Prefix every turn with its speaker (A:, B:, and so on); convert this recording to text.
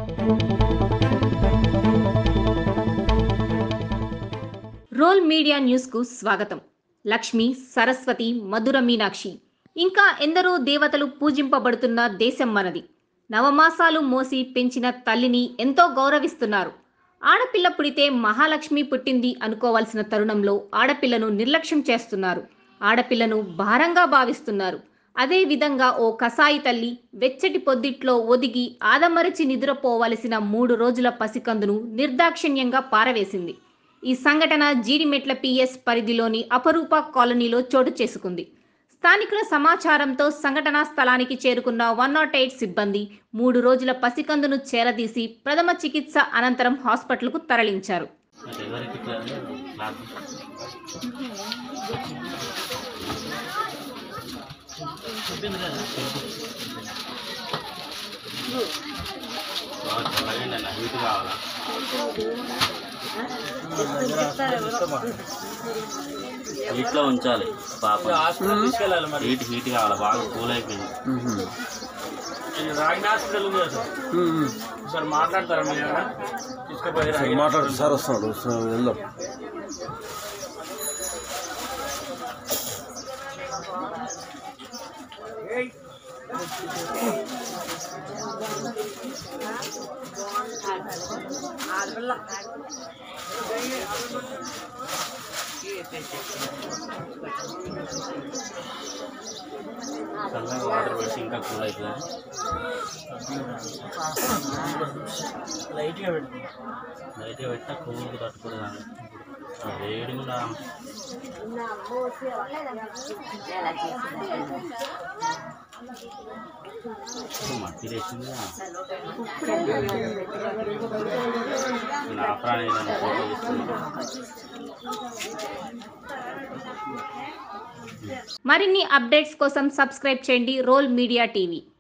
A: Role media న్యూస్కు స్వాగతం లక్ష్మి సరస్వతి మధుర మీనాక్షి ఇంకా ఎందరో దేవతలు పూజింపబడుతున్న దేశం మనది నవమాసాలు మోసి పెంచిన తల్లిని ఎంతో గౌరవిస్తున్నారు ఆడపిల్ల పుడితే మహాలక్ష్మి పుట్టింది అనుకోవాల్సిన తరుణంలో ఆడపిల్లను నిర్లక్ష్యం చేస్తున్నారు ఆడపిల్లను భారంగా భావిస్తున్నారు అదే విధంగా ఓ కసాయి తల్లి వెచ్చటి పొద్దిట్లో ఒదిగి ఆదమరచి నిద్రపోవలసిన మూడు రోజుల పసికందును నిర్దాక్షిణ్యంగా పారవేసింది ఈ సంఘటన జీడిమెట్ల పిఎస్ పరిధిలోని అపరూప కాలనీలో చోటు చేసుకుంది స్థానికుల సమాచారంతో సంఘటనా స్థలానికి చేరుకున్న వన్ నాట్ ఎయిట్ సిబ్బంది మూడు రోజుల పసికందును చేరదీసి ప్రథమ చికిత్స అనంతరం హాస్పిటల్కు తరలించారు
B: డెలివరీకి ఇట్లా క్లాత్ చెప్పింది కదా బాగా చల్లగా అన్న హీట్ కావాలా హీట్లో ఉంచాలి పాప
C: తీసుకెళ్ళాలి మరి
B: హీట్ హీట్ కావాలి బాగా కూల్ అయిపోయింది
C: ఇది రాగిన హాస్పిటల్ ఉంది కదా సార్ సార్ మాట్లాడతారా మీరు ఏమైనా? తీసుకుపోయి రాగిన
D: మాట్లాడు సార్ వస్తున్నాడు వస్తున్నాడు వెళ్దాం
B: చల్లగా వాటర్ పెట్టి ఇంకా కూల్ అవుతుంది
C: లైట్గా పెట్టు
B: లైట్గా పెట్టినా కూల్కి తట్టుకోలేదు వేడి కూడా మట్టి లేచింది నా ప్రాణి ఫోటో తీసుకున్నాను
A: మరిన్ని అప్డేట్స్ కోసం సబ్స్క్రైబ్ చేయండి రోల్ మీడియా టీవీ